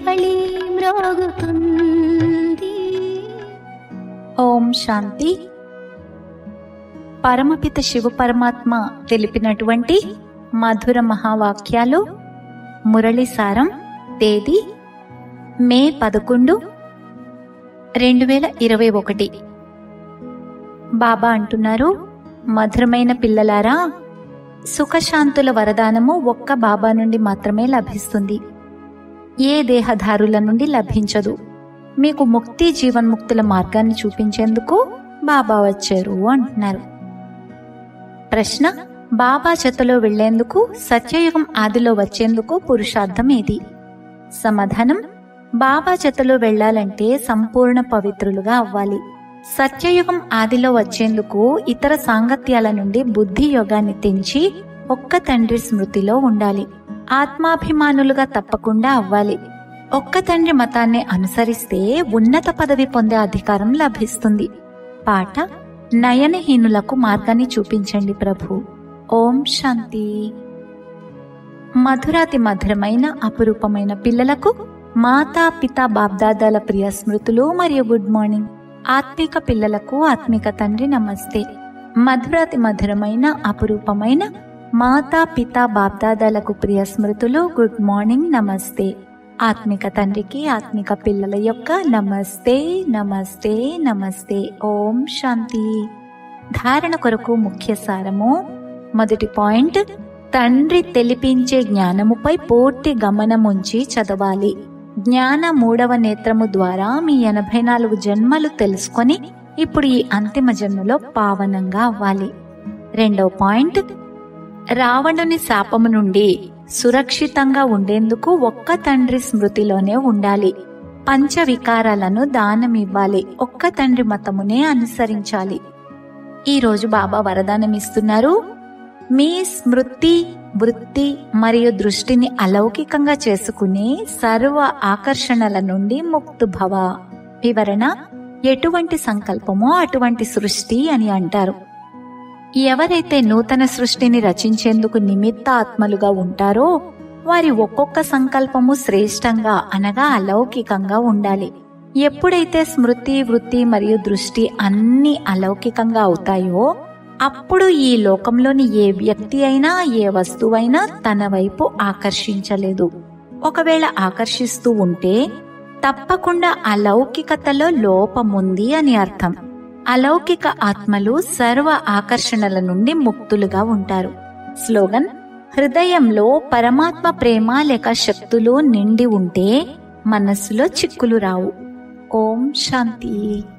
మురళి మ్రోగుతుంది ఓం శాంతి పరమపిత శివ పరమాత్మ తెలిపినటువంటి మధుర మహావాక్యాలు మురళి సారం తేదీ మే పదకొండు రెండు వేల ఇరవై ఒకటి బాబా అంటున్నారు మధురమైన పిల్లలారా సుఖశాంతుల వరదానము ఒక్క బాబా నుండి మాత్రమే లభిస్తుంది ఏ దేహధారుల నుండి లభించదు మీకు ముక్తి జీవన్ముక్తుల మార్గాన్ని చూపించేందుకు బాబా వచ్చారు అంటున్నారు ప్రశ్న బాబా చెత్తలో వెళ్లేందుకు సత్యయుగం ఆదిలో వచ్చేందుకు పురుషార్థం ఏది సమాధానం బాబా చెత్తలో వెళ్లాలంటే సంపూర్ణ పవిత్రులుగా అవ్వాలి సత్యయుగం ఆదిలో వచ్చేందుకు ఇతర సాంగత్యాల నుండి బుద్ధి యోగాన్ని తెంచి ఒక్క తండ్రి స్మృతిలో ఉండాలి ఆత్మాభిమానులుగా తప్పకుండా అవ్వాలి ఒక్క తండ్రి మతాన్ని అనుసరిస్తే ఉన్నత పదవి పొందే అధికారం లభిస్తుంది పాట నయనహీనులకు మార్గాన్ని చూపించండి ప్రభు ఓం శాంతి మధురాతి మధురమైన అపురూపమైన పిల్లలకు మాతా పిత బాబ్దాదాల ప్రియ స్మృతులు మరియు గుడ్ మార్నింగ్ ఆత్మిక పిల్లలకు ఆత్మిక తండ్రి నమస్తే మధురాతి మధురమైన అపురూపమైన మాతా పిత బాబ్దాదాలకు ప్రియ స్మృతులు గుడ్ మార్నింగ్ నమస్తే ఆత్మిక తండ్రికి ఆత్మిక పిల్లల యొక్క నమస్తే నమస్తే నమస్తే ఓం శాంతి ధారణ కొరకు ముఖ్య సారము మొదటి పాయింట్ తండ్రి తెలిపించే జ్ఞానముపై పూర్తి గమనముంచి చదవాలి జ్ఞాన మూడవ నేత్రము ద్వారా మీ ఎనభై నాలుగు జన్మలు తెలుసుకొని ఇప్పుడు ఈ అంతిమ జన్మలో పావనంగా అవ్వాలి రెండవ పాయింట్ రావణుని శాపము నుండి సురక్షితంగా ఉండేందుకు ఒక్క తండ్రి స్మృతిలోనే ఉండాలి పంచ వికారాలను దానం ఇవ్వాలి ఒక్క తండ్రి మతమునే అనుసరించాలి ఈ రోజు బాబా వరదానం ఇస్తున్నారు మీ స్మృతి వృత్తి మరియు దృష్టిని అలౌకికంగా చేసుకునే సర్వ ఆకర్షణల నుండి ముక్తుభవ వివరణ ఎటువంటి సంకల్పమో అటువంటి సృష్టి అని అంటారు ఎవరైతే నూతన సృష్టిని రచించేందుకు నిమిత్త ఆత్మలుగా ఉంటారో వారి ఒక్కొక్క సంకల్పము శ్రేష్టంగా అనగా అలౌకికంగా ఉండాలి ఎప్పుడైతే స్మృతి వృత్తి మరియు దృష్టి అన్ని అలౌకికంగా అవుతాయో అప్పుడు ఈ లోకంలోని ఏ వ్యక్తి అయినా ఏ వస్తువైనా తన వైపు ఆకర్షించలేదు ఒకవేళ ఆకర్షిస్తూ ఉంటే తప్పకుండా అలౌకికతలో లోపముంది అని అర్థం అలౌకిక ఆత్మలు సర్వ ఆకర్షణల నుండి ముక్తులుగా ఉంటారు స్లోగన్ హృదయంలో పరమాత్మ ప్రేమ లేక శక్తులు నిండి ఉంటే మనస్సులో చిక్కులు రావు ఓం శాంతి